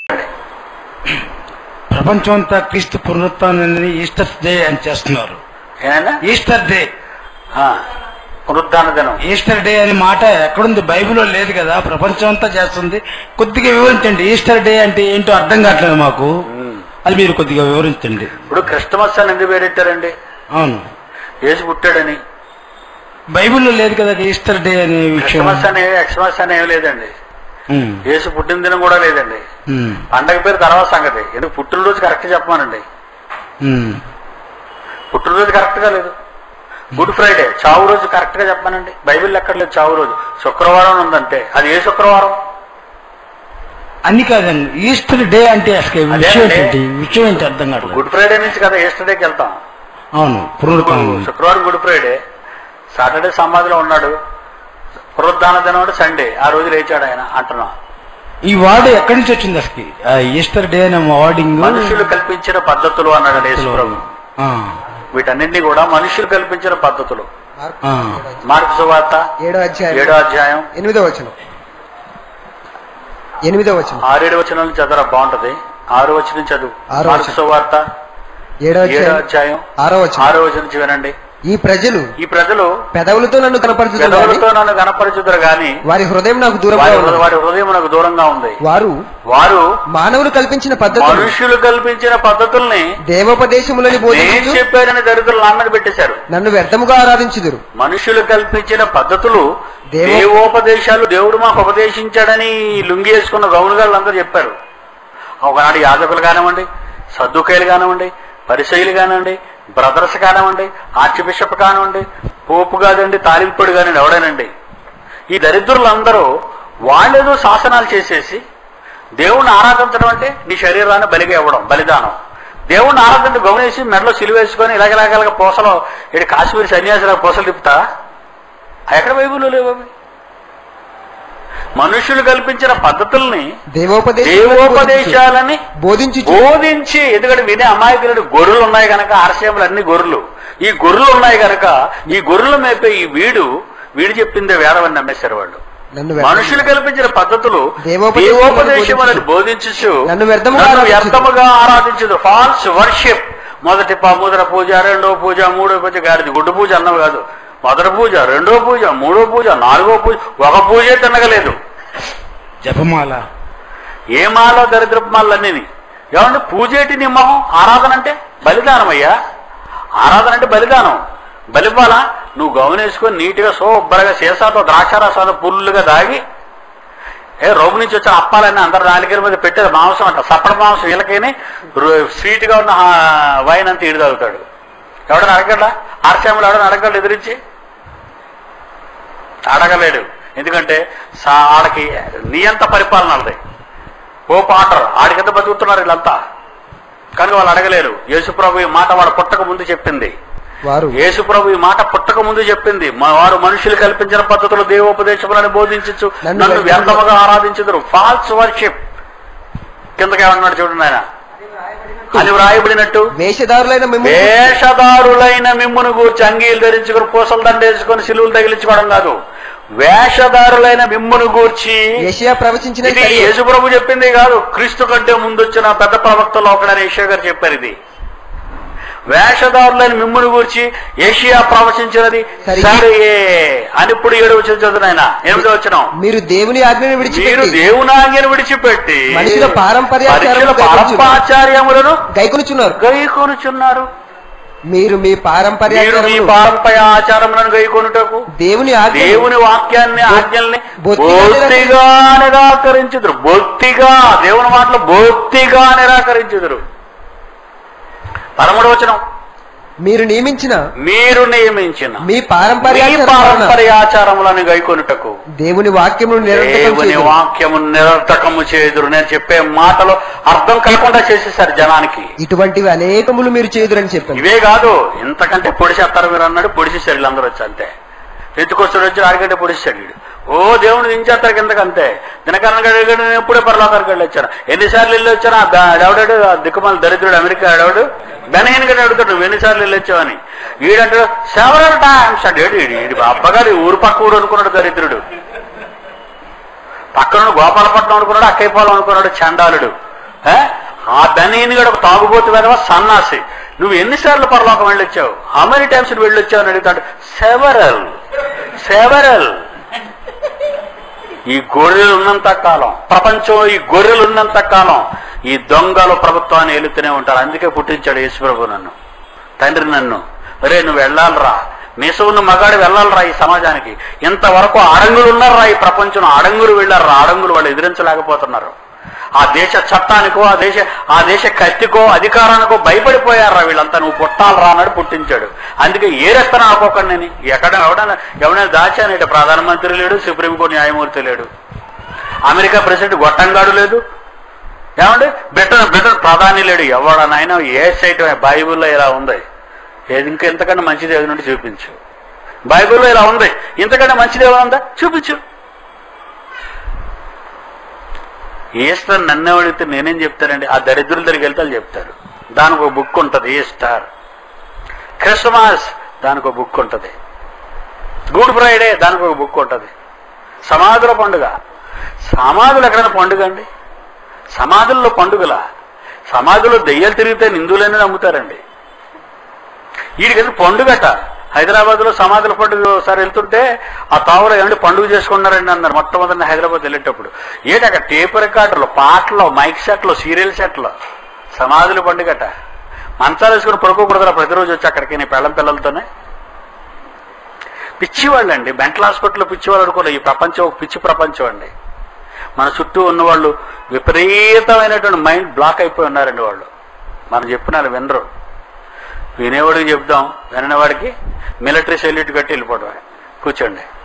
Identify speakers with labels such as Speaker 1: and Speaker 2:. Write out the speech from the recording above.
Speaker 1: ప్రపంచం అంతా క్రీస్తు పునరుత్థానాన్ని ఈస్టర్ డే అని చేస్తున్నారు
Speaker 2: ఏనా
Speaker 1: ఈస్టర్ డే
Speaker 2: పునరుద్ధాన దినం
Speaker 1: ఈస్టర్ డే అనే మాట ఎక్కడుంది బైబిల్లో లేదు కదా ప్రపంచం అంతా చేస్తుంది కొద్దిగా వివరించండి ఈస్టర్ డే అంటే ఏంటో అర్థం కావట్లేదు మాకు
Speaker 2: ఉమ్.
Speaker 1: అది మీరు కొద్దిగా వివరించండి
Speaker 2: ఇప్పుడు క్రిస్టమస్ అని ఎందుకు పేరెట్టారండి
Speaker 1: అవును
Speaker 2: యేసు పుట్టాడని
Speaker 1: బైబిల్లో లేదు కదా ఈస్టర్ డే అనే విషయం
Speaker 2: క్రిస్టమస్ అని ఎక్స్మస్ అని ఏం లేదండి
Speaker 1: ఉమ్,
Speaker 2: యేసు పుట్టిన దినం కూడా లేదండి
Speaker 1: ఉమ్,
Speaker 2: పండగ పేరు తర్వాత సంగతి ఎందుకు పుట్టినరోజు కరెక్ట్ చెప్పమానండి
Speaker 1: ఉమ్.
Speaker 2: పుట్టినరోజు కరెక్ట్ గా లేదు గుడ్ ఫ్రైడే చావు రోజు కరెక్ట్ గా చెప్పానండి బైబిల్ ఎక్కడ లేదు చావు రోజు శుక్రవారం ఉందంటే అది ఏ శుక్రవారం
Speaker 1: అన్ని కాదండి ఈస్టర్ డే అంటే అసలు
Speaker 2: అదే
Speaker 1: విషయం
Speaker 2: అండి.
Speaker 1: ఏంటి విషయం ఏంటి అర్థం కావట్లేదు
Speaker 2: గుడ్ ఫ్రైడే నుంచి కదా ఎస్టర్డేకి వెళ్తాం
Speaker 1: అవును పునరుత్థానం
Speaker 2: శుక్రవారం గుడ్ ఫ్రైడే సాటర్డే సమాధిలో ఉన్నాడు పునరుద్ధాన దినం అంటే సండే ఆ రోజు లేచాడు ఆయన అంటున్నాం
Speaker 1: ఈ వార్డు ఎక్కడి నుంచి వచ్చింది అసలు ఆ ఈస్టర్ డే అనే వార్డింగ్
Speaker 2: మనుషులు కల్పించిన పద్ధతులు అన్నాడు యేసుప్రభు
Speaker 1: ఆ,
Speaker 2: వీటన్నింటినీ కూడా మనుషులు కల్పించిన పద్ధతులు
Speaker 1: ఆ.
Speaker 2: మార్పు సువార్త
Speaker 3: ఏడో అధ్యాయం
Speaker 2: ఏడో అధ్యాయం
Speaker 3: ఎనిమిదో వచనం ఎనిమిదో వచనం
Speaker 2: ఆరేడు వచనాలు చదవరా బాగుంటది ఆరు వచనం చదువు
Speaker 3: ఆరో
Speaker 2: మార్పు
Speaker 3: వచనం.
Speaker 2: సువార్త
Speaker 3: ఏడో
Speaker 2: ఏడో
Speaker 3: అధ్యాయం
Speaker 2: అధ్యాయం
Speaker 3: ఆరో వచనం
Speaker 2: ఆరో వచనం నుంచి వినండి
Speaker 3: ఈ ప్రజలు
Speaker 2: ఈ ప్రజలు
Speaker 3: పెదవులతో నన్ను కనపరచుతున్నారు
Speaker 2: పెదవులతో నన్ను కనపరచుదురు గాని
Speaker 3: వారి హృదయం నాకు దూరంగా
Speaker 2: వారి
Speaker 3: ఉన్నది
Speaker 2: వారి హృదయం నాకు దూరంగా ఉంది
Speaker 3: వారు
Speaker 2: వారు
Speaker 3: మానవులు కల్పించిన పద్ధతులు
Speaker 2: మనుషులు కల్పించిన పద్ధతుల్ని
Speaker 3: దేవోపదేశములని
Speaker 2: నేను
Speaker 3: బోధించు
Speaker 2: చెప్పానని దరిద్రులు నా మీద పెట్టేశారు
Speaker 3: నన్ను వ్యర్థముగా ఆరాధించుదురు
Speaker 2: మనుషులు కల్పించిన పద్ధతులు
Speaker 3: దేవో-
Speaker 2: దేవోపదేశాలు దేవుడు మాకు ఉపదేశించాడని లుంగి వేసుకున్న గౌనుగాళ్ళు అందరూ చెప్పారు ఒకనాడు యాజకులు కానివ్వండి సర్దుకాయలు కానివ్వండి పరిశైలు కానివ్వండి బ్రదర్స్ కానివ్వండి ఆర్చ్ బిషప్ కానివ్వండి పోపు కాదండి తాలింపుడు కానివ్వండి ఎవడేనండి ఈ దరిద్రులందరూ వాళ్ళేదో శాసనాలు చేసేసి దేవుణ్ణి ఆరాధించడం అంటే నీ శరీరాన్ని బలిగా ఇవ్వడం బలిదానం దేవుణ్ణి ఆరాధన గమనించి మెడలో సిలువేసుకొని ఇలాగలాగలగ పూసలో ఇటు కాశ్మీర్ సన్యాసిలా పూసలు తిప్పుతా ఎక్కడ బైబుల్లో లేవు అవి మనుషులు కల్పించిన పద్ధతుల్ని
Speaker 3: దేవోపదేశములని
Speaker 2: దేవోపదేశాలని
Speaker 3: బోధించు
Speaker 2: బోధించి ఎందుకంటే వినే అమాయకులు గొర్రెలు ఉన్నాయి కనుక ఆర్సీఎంలు అన్ని గొర్రెలు ఈ గొర్రెలు ఉన్నాయి కనుక ఈ గొర్రెలు మేపే ఈ వీడు వీడు చెప్పిందే వేరవని నమ్మేశారు వాళ్ళు
Speaker 3: నన్ను వ్యర్థ-
Speaker 2: మనుషులు కల్పించిన పద్ధతులు
Speaker 3: దేవోపదేశములను
Speaker 2: దేవోపదేశములను బోధించు
Speaker 3: నన్ను వ్యర్థముగా
Speaker 2: నన్ను
Speaker 3: ఆరాధించుదు.
Speaker 2: వ్యర్థముగా ఆరాధించదు ఫాల్స్ వర్షిప్ మొదటి ప- మొదటి పూజ రెండో పూజ మూడో పూజ గారిది గుడ్డు పూజ అన్నవి కాదు మొదటి పూజ రెండో పూజ మూడో పూజ నాలుగో పూజ ఒక పూజే తినగలేదు
Speaker 1: జపమాల
Speaker 2: ఏ మాలో దరిద్రపు మాలన్నీ ఏమంటే పూజేటి నీ మొహం ఆరాధన అంటే బలిదానం అయ్యా ఆరాధన అంటే బలిదానం బలివ్వాలా నువ్వు గమనించుకొని నీట్గా శుభ్రంగా సీసాతో ద్రాక్షారసాతో పుల్లుగా దాగి ఏ రోగు నుంచి వచ్చిన అప్పాలన్నీ అందరు నాలుగేల మీద పెట్టేది మాంసం అంట సప్పటి మాంసం వీళ్ళకేని స్వీట్ గా ఉన్న ఆ, వైన్ అంతా ఈడు తాగుతాడు ఎవడని అడగడా ఆర్సీఎంలో ఎవడని అడగడు ఎదిరించి అడగలేడు ఎందుకంటే సా- ఆడకి నియంత పరిపాలన వాళ్ళది ఓ పాటర్ ఆడికింత బతుకుతున్నారు వీళ్ళంతా కనుక వాళ్ళు అడగలేరు యేసుప్రభు ఈ మాట వాడు పుట్టక ముందు చెప్పింది
Speaker 3: వారు
Speaker 2: యేసుప్రభు ఈ మాట పుట్టక ముందు చెప్పింది మా- వారు మనుషులు కల్పించిన పద్ధతులు దేవోపదేశములను బోధించచ్చు
Speaker 3: నన్ను
Speaker 2: నన్ను
Speaker 3: వ్యర్థముగా-
Speaker 2: వ్యర్థముగా ఆరాధించదురు ఫాల్స్ వర్షిప్ కిందకి ఏమన్నాడు చూడండి ఆయన అని వ్రాయబడినట్టు
Speaker 3: వేషధారులైన మిమ్మల్ని
Speaker 2: వేషధారులైన మిమ్మును గూర్చి అంగీలు ధరించుకుని పూసలు దండేసుకొని సిలువులు తగిలించుకోవడం కాదు వేషధారులైన మిమ్మును గూర్చి
Speaker 3: ఏషియా ప్రవచించిన
Speaker 2: ఇది యేసుప్రభు చెప్పింది కాదు క్రీస్తు కంటే ముందు వచ్చిన పెద్ద ప్రవక్తలు ఒకడని ఏషియా గారు చెప్పారు ఇది వేషధారులైన మిమ్మును గూర్చి ఏషియా ప్రవచించినది
Speaker 3: సరే.
Speaker 2: సరే అని ఇప్పుడు ఏడు వచ్చిన చదువునైనా ఎనిమిదో వచ్చిన
Speaker 3: మీరు దేవుని ఆజ్ఞను
Speaker 2: మీరు
Speaker 3: విడిచిపెట్టి
Speaker 2: దేవునాజ్ఞను విడిచిపెట్టి
Speaker 3: మనుషుల పారంపర్యాచారములను
Speaker 2: మనుషుల పారంపర్యాచార్యములను
Speaker 3: గైకొనుచున్నారు
Speaker 2: గైకొనుచున్నారు
Speaker 3: మీరు మీ
Speaker 2: మీరు ఈ
Speaker 3: పారంపర్యాచారములు
Speaker 2: పారంపర్య ఆచారములను గైకొనుటకు
Speaker 3: దేవుని ఆజ్ఞ
Speaker 2: దేవుని వాక్యాన్ని ఆజ్ఞల్ని
Speaker 3: బొత్తిగా
Speaker 2: బొత్తిగా నిరాకరించుదురు బొత్తిగా దేవుని మాటలు బొత్తిగా నిరాకరించుదురు పదమూడు వచనం
Speaker 3: మీరు నియమించిన
Speaker 2: మీరు నియమించిన
Speaker 3: మీ
Speaker 2: మీ
Speaker 3: పారంపర్యాచారములను
Speaker 2: పారంపర్యాచారములను గైకొనుటకు
Speaker 3: దేవుని వాక్యమును నిరంతరం
Speaker 2: దేవుని
Speaker 3: చేయుదురు.
Speaker 2: వాక్యము నిరర్థకము చేదురు నేను చెప్పే మాటలు అర్థం కాకుండా చేసేసారు జనానికి
Speaker 3: ఇటువంటివి అనేకములు మీరు చేదురని చెప్పాను
Speaker 2: ఇవే కాదు ఇంతకంటే పొడిచేస్తారు మీరు అన్నాడు పొడిచేశాడు వీళ్ళందరూ వచ్చి అంతే ఎత్తుకొస్తాడు వచ్చి ఆడికంటే పొడిచాడు వీడు ఓ దేవుని దించేస్తారు కిందకి అంతే దినకరణ గడి నేను ఎప్పుడే పర్లోకానికి వెళ్ళి వచ్చాను ఎన్నిసార్లు వెళ్ళి వచ్చాను ఆ దా- ఎవడాడు ఆ దిక్కుమాల దరిద్రుడు అమెరికా ఆడవాడు బెనహీన్ గడి అడుగుతాడు నువ్వు ఎన్నిసార్లు వెళ్ళి వచ్చావని వీడంటాడు సెవరల్ టైమ్స్ అంటే వీడి అబ్బగారు ఈ ఊరు పక్క ఊరు అనుకున్నాడు దరిద్రుడు పక్కన గోపాలపట్నం అనుకున్నాడు అక్కైపోలం అనుకున్నాడు చండాలుడు ఏ? ఆ బనీని కూడా ఒక తాగుబోతు వెదవ సన్నాసి నువ్వు ఎన్నిసార్లు పరలోకం వెళ్ళొచ్చావు హౌ మెనీ టైమ్స్ నువ్వు వెళ్ళొచ్చావు అని అడుగుతాడు సెవరల్ సెవరల్ ఈ గొర్రెలు ఉన్నంత కాలం ప్రపంచం ఈ గొర్రెలు ఉన్నంత కాలం ఈ దొంగలు ప్రభుత్వాన్ని ఏలుతూనే ఉంటారు అందుకే పుట్టించాడు యేసుప్రభు నన్ను తండ్రి నన్ను అరే నువ్వు వెళ్ళాలరా మీసం ఉన్న మగాడు వెళ్ళాలరా ఈ సమాజానికి ఇంతవరకు అడంగులు ఉన్నారా ఈ ప్రపంచంలో అడంగులు వెళ్ళారా అడంగులు వాళ్ళు ఎదిరించలేకపోతున్నారు ఆ దేశ చట్టానికో ఆ దేశ ఆ దేశ కత్తికో అధికారానికో భయపడిపోయారా వీళ్ళంతా నువ్వు పుట్టాలరా అన్నాడు పుట్టించాడు అందుకే ఏరేస్తాను అనుకోకండి నేను ఎక్కడ ఎవడైనా ఎవడైనా దాచానంటే ప్రధానమంత్రి లేడు సుప్రీంకోర్టు న్యాయమూర్తి లేడు అమెరికా ప్రెసిడెంట్ గొట్టంగాడు లేదు ఏమండి బ్రిటన్ బ్రిటన్ ప్రధాని లేడు ఎవడనైనా ఏ సైట్ బైబిల్లో ఇలా ఉంది ఏది ఇంకా ఇంతకన్నా మంచిది ఏది నుండి చూపించు బైబిల్లో ఇలా ఉంది ఇంతకన్నా మంచిది ఏమైనా ఉందా చూపించు ఈస్టర్ నన్ను అడిగితే నేనేం చెప్తానండి ఆ దరిద్రుల దగ్గరికి వెళ్తే వాళ్ళు చెప్తారు దానికి ఒక బుక్ ఉంటుంది ఈస్టర్ క్రిస్మస్ దానికి ఒక బుక్ ఉంటుంది గుడ్ ఫ్రైడే దానికి ఒక బుక్ ఉంటుంది సమాధుల పండుగ సమాధులు ఎక్కడైనా పండుగ అండి సమాధుల్లో పండుగల సమాధుల్లో దెయ్యాలు తిరిగితే నిందులనే నమ్ముతారండి వీడికి పండుగట హైదరాబాద్ లో సమాధుల పండుగ ఒకసారి వెళ్తుంటే ఆ తావులో ఏమంటే పండుగ చేసుకున్నారండి అన్నారు మొట్టమొదటి హైదరాబాద్ వెళ్ళేటప్పుడు ఏంటి అక్కడ టేప్ రికార్డులు పాటలు మైక్ సెట్లు సీరియల్ సెట్లు సమాధుల పండుగట మంచాలు వేసుకుని పడుకోకూడదురా ప్రతిరోజు వచ్చి అక్కడికి నీ పెళ్ళం పిల్లలతోనే పిచ్చివాళ్ళండి మెంటల్ హాస్పిటల్లో పిచ్చివాళ్ళు అనుకోలే ఈ ప్రపంచం ఒక పిచ్చి ప్రపంచం అండి మన చుట్టూ ఉన్నవాళ్ళు విపరీతమైనటువంటి మైండ్ బ్లాక్ అయిపోయి ఉన్నారండి వాళ్ళు మనం చెప్పిన వాళ్ళు వినరు వినేవాడికి చెప్దాం వినని వాడికి మిలిటరీ సెల్యూట్ కట్టి వెళ్ళిపోవడమే కూర్చోండి